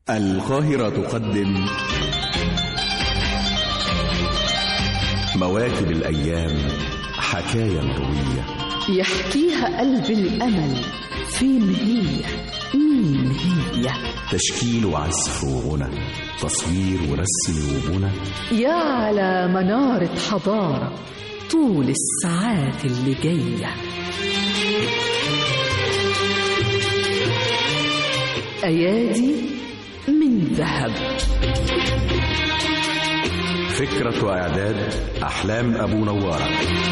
القاهرة تقدم مواكب الأيام حكاية مروية يحكيها قلب الأمل فين هي مين هي تشكيل وعزف وغنى تصوير ورسم وبنى يا على منارة حضارة طول الساعات اللي جاية أيادي من ذهب فكرة وإعداد أحلام أبو نوارة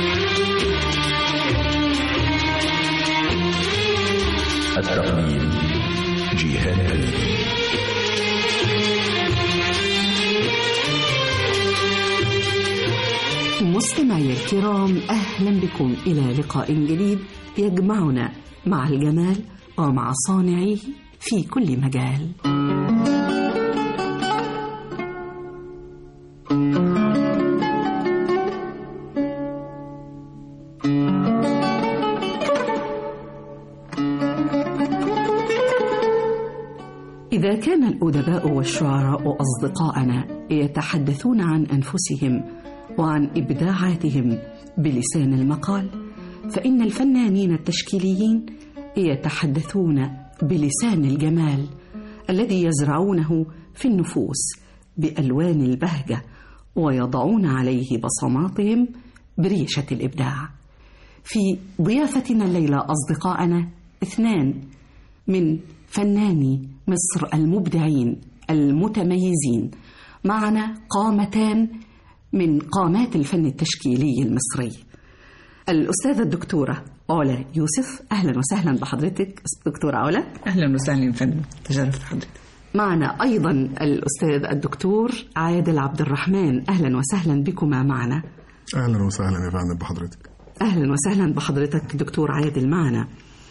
التقديم جيهان أمين مستمعي الكرام أهلا بكم إلى لقاء جديد يجمعنا مع الجمال ومع صانعيه في كل مجال إذا كان الأدباء والشعراء أصدقاءنا يتحدثون عن أنفسهم وعن إبداعاتهم بلسان المقال فإن الفنانين التشكيليين يتحدثون بلسان الجمال الذي يزرعونه في النفوس بألوان البهجة ويضعون عليه بصماتهم بريشة الإبداع في ضيافتنا الليلة أصدقاءنا اثنان من فناني مصر المبدعين المتميزين معنا قامتان من قامات الفن التشكيلي المصري الأستاذة الدكتورة علا يوسف أهلا وسهلا بحضرتك دكتورة علا اهلا وسهلا يا فندم تشرفت حضرتك معنا أيضا الأستاذ الدكتور عادل عبد الرحمن أهلا وسهلا بكما معنا اهلا وسهلا يا فندم بحضرتك أهلا وسهلا بحضرتك دكتور عادل معنا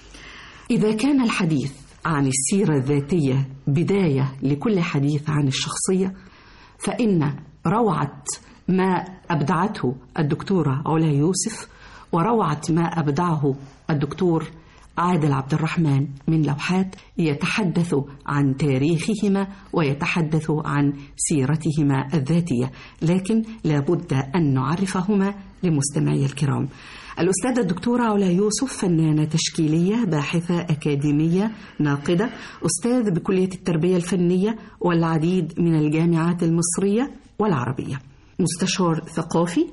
إذا كان الحديث عن السيرة الذاتية بداية لكل حديث عن الشخصية فإن روعة ما أبدعته الدكتورة علا يوسف وروعة ما أبدعه الدكتور عادل عبد الرحمن من لوحات يتحدث عن تاريخهما ويتحدث عن سيرتهما الذاتية لكن لابد أن نعرفهما لمستمعي الكرام الأستاذة الدكتورة علا يوسف فنانة تشكيلية باحثة أكاديمية ناقدة أستاذ بكلية التربية الفنية والعديد من الجامعات المصرية والعربية مستشار ثقافي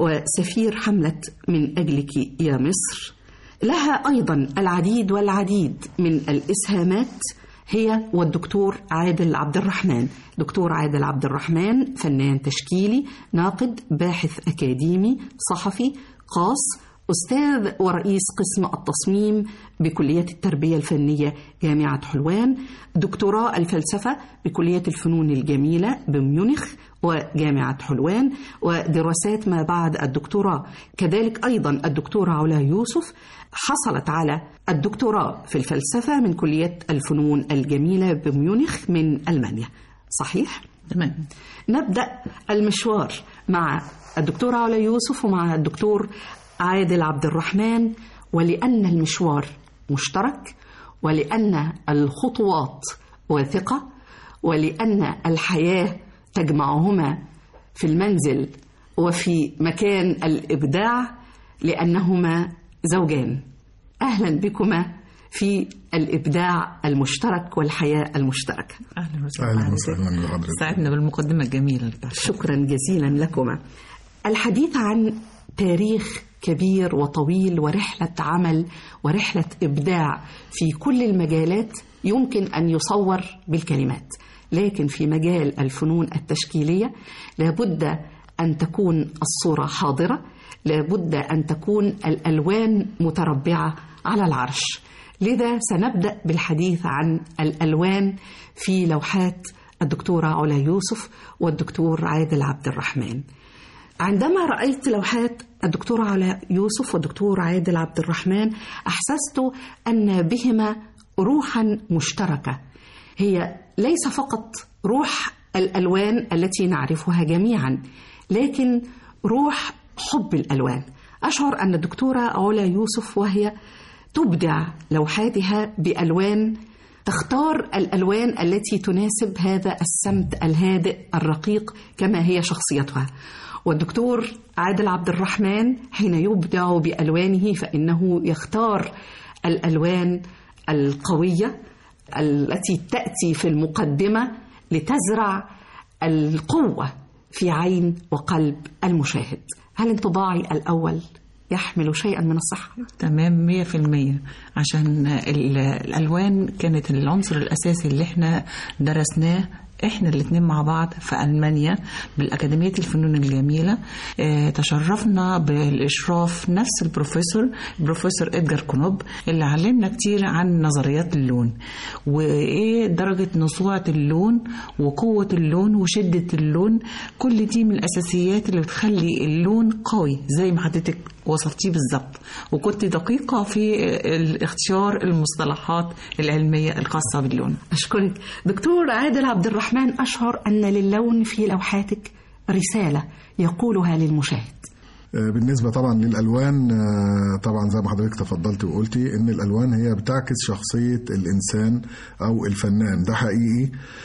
وسفير حملة من أجلك يا مصر لها أيضا العديد والعديد من الإسهامات هي والدكتور عادل عبد الرحمن دكتور عادل عبد الرحمن فنان تشكيلي ناقد باحث أكاديمي صحفي قاص أستاذ ورئيس قسم التصميم بكلية التربية الفنية جامعة حلوان دكتوراه الفلسفة بكلية الفنون الجميلة بميونخ وجامعة حلوان ودراسات ما بعد الدكتوراه كذلك أيضا الدكتورة علا يوسف حصلت على الدكتوراه في الفلسفة من كلية الفنون الجميلة بميونخ من ألمانيا صحيح؟ تمام نبدأ المشوار مع الدكتورة علا يوسف ومع الدكتور عادل عبد الرحمن ولأن المشوار مشترك ولأن الخطوات واثقة ولأن الحياة تجمعهما في المنزل وفي مكان الإبداع لأنهما زوجان أهلا بكما في الإبداع المشترك والحياة المشتركة اهلا وسهلا اهلا بحضرتك. وسهلا بحضرتك سعدنا بالمقدمه الجميله بتاعتك شكرا جزيلا لكما الحديث عن تاريخ كبير وطويل ورحلة عمل ورحلة إبداع في كل المجالات يمكن أن يصور بالكلمات لكن في مجال الفنون التشكيلية لابد أن تكون الصورة حاضرة لابد أن تكون الألوان متربعة على العرش لذا سنبدأ بالحديث عن الألوان في لوحات الدكتورة علا يوسف والدكتور عادل عبد الرحمن عندما رأيت لوحات الدكتورة علاء يوسف والدكتور عادل عبد الرحمن أحسست أن بهما روحا مشتركة هي ليس فقط روح الألوان التي نعرفها جميعا لكن روح حب الألوان أشعر أن الدكتورة علا يوسف وهي تبدع لوحاتها بألوان تختار الألوان التي تناسب هذا السمت الهادئ الرقيق كما هي شخصيتها والدكتور عادل عبد الرحمن حين يبدع بألوانه فإنه يختار الألوان القوية التي تأتي في المقدمة لتزرع القوة في عين وقلب المشاهد هل انطباعي الأول يحمل شيئا من الصحة؟ تمام مية في المية عشان ال- الألوان كانت العنصر الأساسي اللي احنا درسناه احنا الاتنين مع بعض في ألمانيا بالأكاديمية الفنون الجميلة اه تشرفنا بالإشراف نفس البروفيسور بروفيسور إدجار كونوب اللي علمنا كتير عن نظريات اللون وإيه درجة نصوعة اللون وقوة اللون وشدة اللون كل دي من الأساسيات اللي بتخلي اللون قوي زي ما حضرتك وصفتيه بالظبط وكنت دقيقة في اختيار المصطلحات العلمية الخاصة باللون أشكرك دكتور عادل عبد الرحمن أشعر أن للون في لوحاتك رسالة يقولها للمشاهد آه، بالنسبة طبعا للألوان آه، طبعا زي ما حضرتك تفضلت وقلتي إن الألوان هي بتعكس شخصية الإنسان أو الفنان ده حقيقي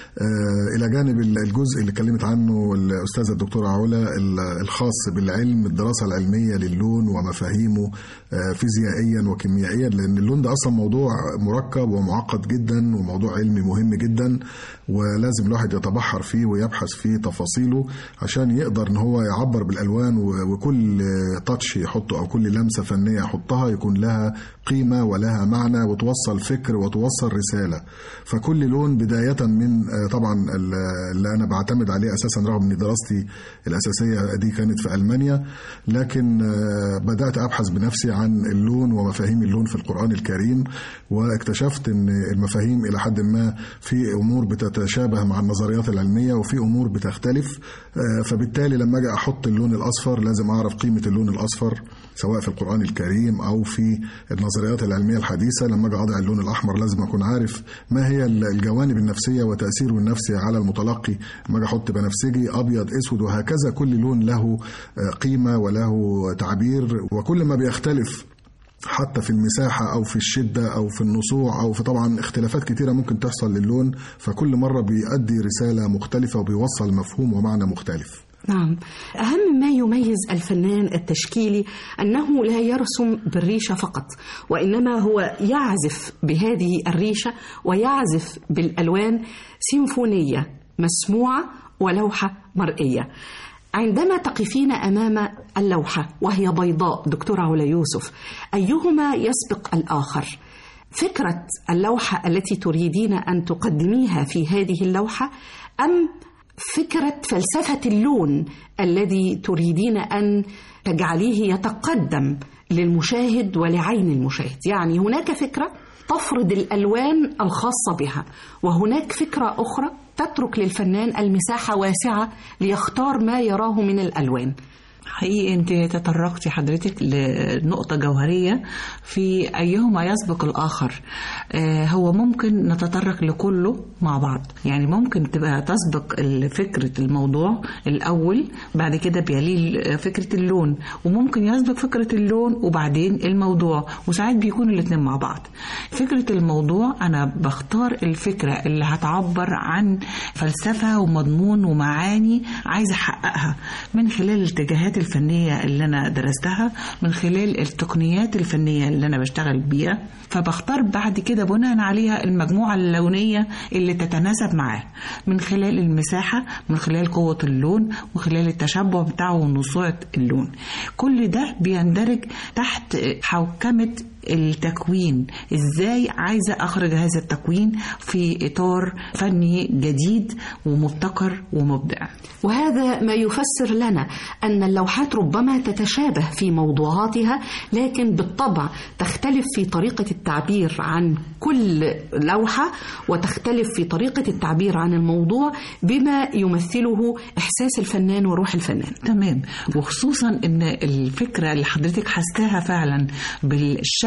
آه، إلى جانب الجزء اللي اتكلمت عنه الأستاذة الدكتورة علا ال- الخاص بالعلم الدراسة العلمية للون ومفاهيمه آه، فيزيائيا وكيميائيا لأن اللون ده أصلا موضوع مركب ومعقد جدا وموضوع علمي مهم جدا ولازم الواحد يتبحر فيه ويبحث في تفاصيله عشان يقدر ان هو يعبر بالالوان و- وكل تاتش يحطه او كل لمسه فنيه يحطها يكون لها قيمه ولها معنى وتوصل فكر وتوصل رساله فكل لون بدايه من آه، طبعا ال- اللي انا بعتمد عليه اساسا رغم ان دراستي الاساسيه دي كانت في المانيا لكن آه، بدات ابحث بنفسي عن اللون ومفاهيم اللون في القران الكريم واكتشفت ان المفاهيم الى حد ما في امور بتتشابه مع النظريات العلميه وفي امور بتختلف آه، فبالتالي لما اجي احط اللون الاصفر لازم اعرف قيمه اللون الاصفر سواء في القران الكريم او في النظريات العلميه الحديثه لما اجي اضع اللون الاحمر لازم اكون عارف ما هي الجوانب النفسيه وتاثيره النفسي على المتلقي لما اجي احط بنفسجي ابيض اسود وهكذا كل لون له آه، قيمه وله تعبير وكل ما بيختلف حتى في المساحة أو في الشدة أو في النصوع أو في طبعا اختلافات كتيرة ممكن تحصل للون فكل مرة بيؤدي رسالة مختلفة وبيوصل مفهوم ومعنى مختلف نعم أهم ما يميز الفنان التشكيلي أنه لا يرسم بالريشة فقط وإنما هو يعزف بهذه الريشة ويعزف بالألوان سيمفونية مسموعة ولوحة مرئية عندما تقفين أمام اللوحة وهي بيضاء دكتورة علا يوسف أيهما يسبق الآخر؟ فكرة اللوحة التي تريدين أن تقدميها في هذه اللوحة أم فكرة فلسفة اللون الذي تريدين أن تجعليه يتقدم للمشاهد ولعين المشاهد يعني هناك فكرة تفرض الألوان الخاصة بها وهناك فكرة أخرى تترك للفنان المساحة واسعة ليختار ما يراه من الألوان حقيقي انت تطرقتي حضرتك لنقطة جوهرية في أيهما يسبق الآخر آه هو ممكن نتطرق لكله مع بعض يعني ممكن تبقى تسبق ال- فكرة الموضوع الأول بعد كده بيليه فكرة اللون وممكن يسبق فكرة اللون وبعدين الموضوع وساعات بيكون الاتنين مع بعض فكرة الموضوع أنا بختار الفكرة اللي هتعبر عن فلسفة ومضمون ومعاني عايزة أحققها من خلال الاتجاهات الفنية اللي أنا درستها من خلال التقنيات الفنية اللي أنا بشتغل بيها فبختار بعد كده بناء عليها المجموعة اللونية اللي تتناسب معاه من خلال المساحة من خلال قوة اللون من خلال التشبع بتاعه ونصوعة اللون كل ده بيندرج تحت حوكمة التكوين ازاي عايزة اخرج هذا التكوين في اطار فني جديد ومبتكر ومبدع وهذا ما يفسر لنا أن اللوحات ربما تتشابه في موضوعاتها لكن بالطبع تختلف في طريقة التعبير عن كل لوحة وتختلف في طريقة التعبير عن الموضوع بما يمثله إحساس الفنان وروح الفنان تمام وخصوصا ان الفكره اللي حضرتك حساها فعلا بالشبه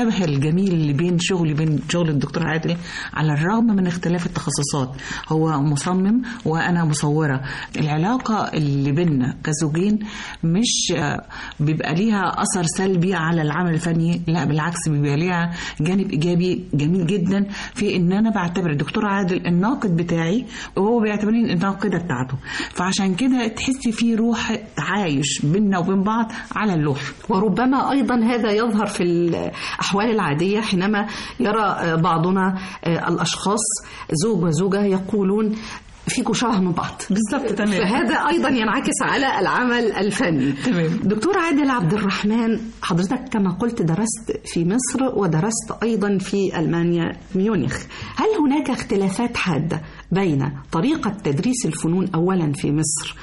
الشبه الجميل اللي بين شغلي بين شغل الدكتور عادل على الرغم من اختلاف التخصصات هو مصمم وانا مصوره العلاقه اللي بيننا كزوجين مش آه، بيبقى ليها اثر سلبي على العمل الفني لا بالعكس بيبقى ليها جانب ايجابي جميل جدا في ان انا بعتبر الدكتور عادل الناقد بتاعي وهو بيعتبرني الناقده بتاعته فعشان كده تحسي في روح تعايش بيننا وبين بعض على اللوح وربما أيضا هذا يظهر في الأحوال العادية حينما يرى بعضنا الأشخاص زوج وزوجة يقولون فيكوا شبه من بعض بالظبط تمام فهذا ايضا ينعكس على العمل الفني تمام. دكتور عادل عبد الرحمن حضرتك كما قلت درست في مصر ودرست ايضا في المانيا ميونخ هل هناك اختلافات حاده بين طريقه تدريس الفنون اولا في مصر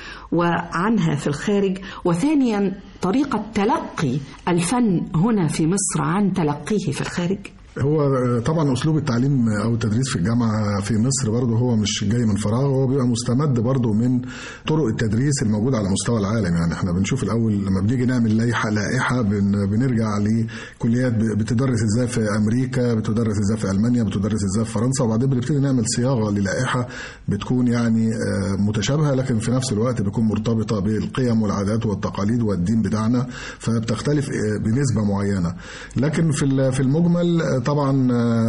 وعنها في الخارج وثانيا طريقه تلقي الفن هنا في مصر عن تلقيه في الخارج هو طبعا اسلوب التعليم او التدريس في الجامعه في مصر برضه هو مش جاي من فراغ هو بيبقى مستمد برضه من طرق التدريس الموجوده على مستوى العالم يعني احنا بنشوف الاول لما بنيجي نعمل لائحه لائحه بن بنرجع لكليات بتدرس ازاي في امريكا بتدرس ازاي في المانيا بتدرس ازاي في فرنسا وبعدين بنبتدي نعمل صياغه للائحه بتكون يعني متشابهه لكن في نفس الوقت بتكون مرتبطه بالقيم والعادات والتقاليد والدين بتاعنا فبتختلف بنسبه معينه لكن في في المجمل طبعا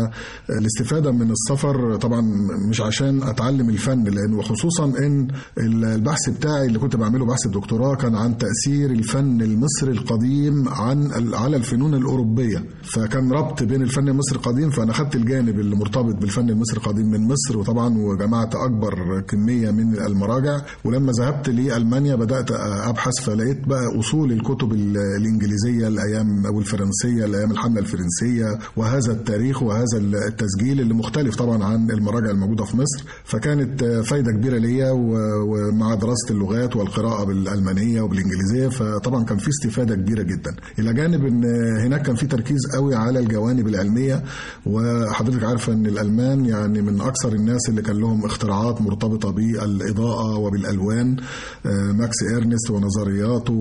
الاستفاده من السفر طبعا مش عشان اتعلم الفن لان وخصوصا ان البحث بتاعي اللي كنت بعمله بحث الدكتوراه كان عن تاثير الفن المصري القديم عن على الفنون الاوروبيه فكان ربط بين الفن المصري القديم فانا خدت الجانب اللي مرتبط بالفن المصري القديم من مصر وطبعا وجمعت اكبر كميه من المراجع ولما ذهبت لالمانيا بدات ابحث فلقيت بقى اصول الكتب الانجليزيه الايام او الفرنسيه الايام الحمله الفرنسيه وهذا هذا التاريخ وهذا التسجيل اللي مختلف طبعا عن المراجع الموجوده في مصر فكانت فايده كبيره ليا ومع دراسه اللغات والقراءه بالالمانيه وبالانجليزيه فطبعا كان في استفاده كبيره جدا الى جانب ان هناك كان في تركيز قوي على الجوانب العلميه وحضرتك عارفه ان الالمان يعني من اكثر الناس اللي كان لهم اختراعات مرتبطه بالاضاءه وبالالوان ماكس ايرنست ونظرياته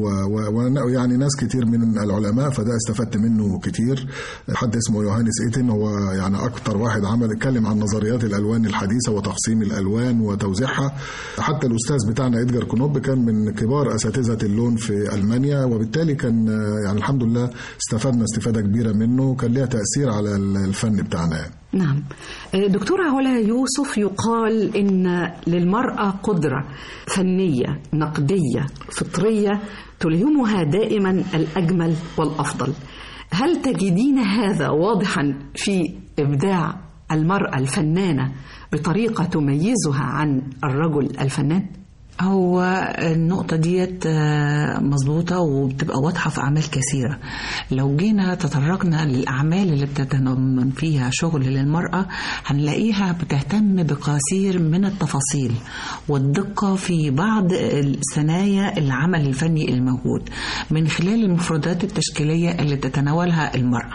ويعني ناس كتير من العلماء فده استفدت منه كتير حد اسمه يوهانس ايتن هو يعني اكتر واحد عمل اتكلم عن نظريات الالوان الحديثه وتقسيم الالوان وتوزيعها حتى الاستاذ بتاعنا ادجار كنوب كان من كبار اساتذه اللون في المانيا وبالتالي كان يعني الحمد لله استفدنا استفاده كبيره منه وكان ليها تاثير على الفن بتاعنا يعني. نعم دكتورة علا يوسف يقال إن للمرأة قدرة فنية نقدية فطرية تلهمها دائما الأجمل والأفضل هل تجدين هذا واضحا في إبداع المرأة الفنانة بطريقة تميزها عن الرجل الفنان؟ هو النقطة ديت مظبوطة وبتبقى واضحة في أعمال كثيرة لو جينا تطرقنا للأعمال اللي بتتضمن فيها شغل للمرأة هنلاقيها بتهتم بكثير من التفاصيل والدقة في بعض ثنايا العمل الفني الموجود من خلال المفردات التشكيلية اللي تتناولها المرأة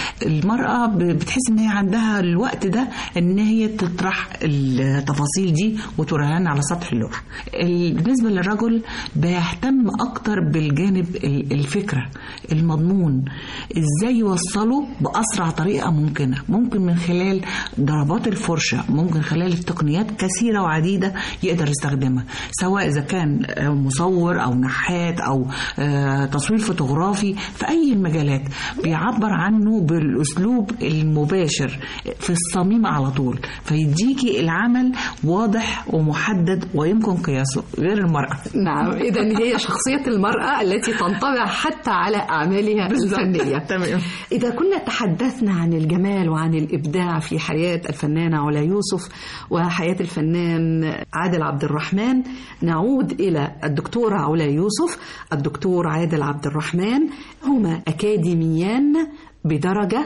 المرأة بتحس إن هي عندها الوقت ده إن هي تطرح التفاصيل دي وترهن على سطح اللوحة بالنسبة للرجل بيهتم أكتر بالجانب الفكرة المضمون إزاي يوصله بأسرع طريقة ممكنة ممكن من خلال ضربات الفرشة ممكن خلال التقنيات كثيرة وعديدة يقدر يستخدمها سواء إذا كان مصور أو نحات أو تصوير فوتوغرافي في أي المجالات بيعبر عنه بالأسلوب المباشر في الصميم على طول فيديكي العمل واضح ومحدد ويمكن قياسه غير المرأة نعم إذا هي شخصية المرأة التي تنطبع حتى على أعمالها الفنية تمام إذا كنا تحدثنا عن الجمال وعن الإبداع في حياة الفنانة علا يوسف وحياة الفنان عادل عبد الرحمن نعود إلى الدكتورة علا يوسف الدكتور عادل عبد الرحمن هما أكاديميان بدرجة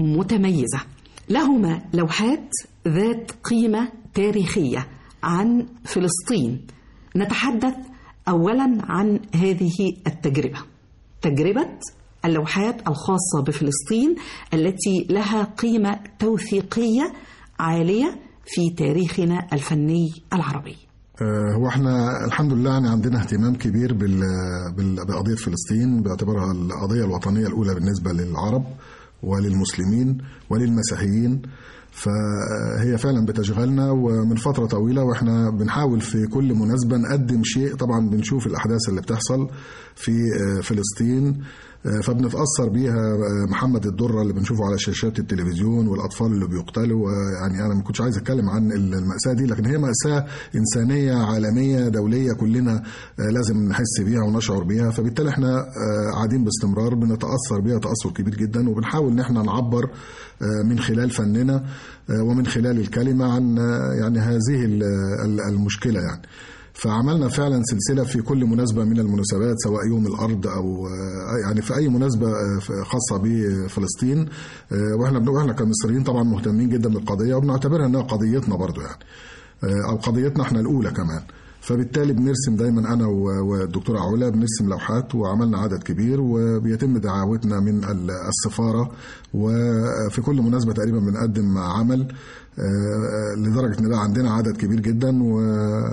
متميزة لهما لوحات ذات قيمة تاريخية عن فلسطين نتحدث اولا عن هذه التجربه تجربه اللوحات الخاصه بفلسطين التي لها قيمه توثيقيه عاليه في تاريخنا الفني العربي هو احنا الحمد لله يعني عندنا اهتمام كبير بال... بال... بقضيه فلسطين باعتبارها القضيه الوطنيه الاولى بالنسبه للعرب وللمسلمين وللمسيحيين فهي فعلا بتشغلنا ومن فترة طويلة واحنا بنحاول في كل مناسبة نقدم شيء طبعا بنشوف الأحداث اللي بتحصل في فلسطين فبنتأثر بيها محمد الدرة اللي بنشوفه على شاشات التلفزيون والأطفال اللي بيقتلوا يعني أنا ما كنتش عايز أتكلم عن المأساة دي لكن هي مأساة إنسانية عالمية دولية كلنا لازم نحس بيها ونشعر بيها فبالتالي احنا قاعدين باستمرار بنتأثر بيها تأثر كبير جدا وبنحاول إن احنا نعبر من خلال فننا ومن خلال الكلمة عن يعني هذه المشكلة يعني فعملنا فعلا سلسلة في كل مناسبة من المناسبات سواء يوم الأرض أو يعني في أي مناسبة خاصة بفلسطين وإحنا وإحنا كمصريين طبعا مهتمين جدا بالقضية وبنعتبرها إنها قضيتنا برضو يعني أو قضيتنا إحنا الأولى كمان فبالتالي بنرسم دايما انا والدكتوره علا بنرسم لوحات وعملنا عدد كبير وبيتم دعوتنا من السفاره وفي كل مناسبه تقريبا بنقدم عمل لدرجه ان بقى عندنا عدد كبير جدا و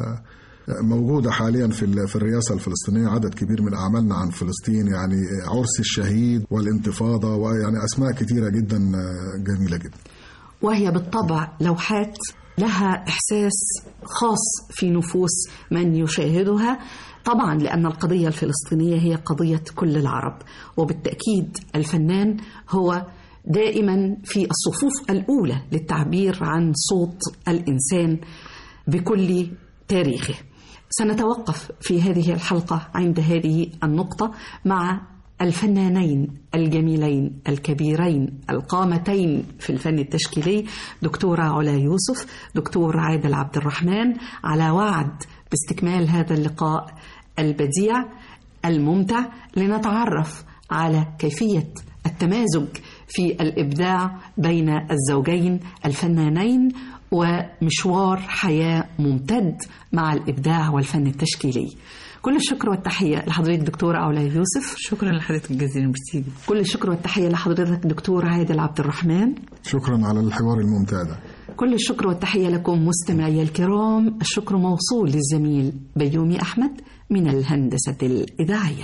موجودة حاليا في في الرئاسة الفلسطينية عدد كبير من أعمالنا عن فلسطين يعني عرس الشهيد والانتفاضة ويعني أسماء كثيرة جدا جميلة جدا وهي بالطبع لوحات لها إحساس خاص في نفوس من يشاهدها طبعا لأن القضية الفلسطينية هي قضية كل العرب وبالتأكيد الفنان هو دائما في الصفوف الأولى للتعبير عن صوت الإنسان بكل تاريخه سنتوقف في هذه الحلقة عند هذه النقطة مع الفنانين الجميلين الكبيرين القامتين في الفن التشكيلي دكتورة علا يوسف دكتور عادل عبد الرحمن على وعد باستكمال هذا اللقاء البديع الممتع لنتعرف على كيفية التمازج في الإبداع بين الزوجين الفنانين ومشوار حياة ممتد مع الإبداع والفن التشكيلي كل الشكر والتحية لحضرتك دكتورة علا يوسف شكرا لحضرتك جزيلا ميرسي كل الشكر والتحية لحضرتك دكتور عادل عبد الرحمن شكرا على الحوار الممتع ده كل الشكر والتحية لكم مستمعي الكرام الشكر موصول للزميل بيومي أحمد من الهندسة الإذاعية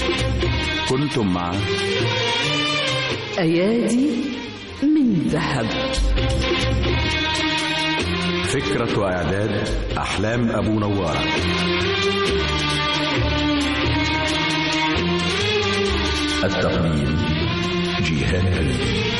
كنتم مع أيادي من ذهب فكرة وإعداد أحلام أبو نوارة التقديم جيهان كريم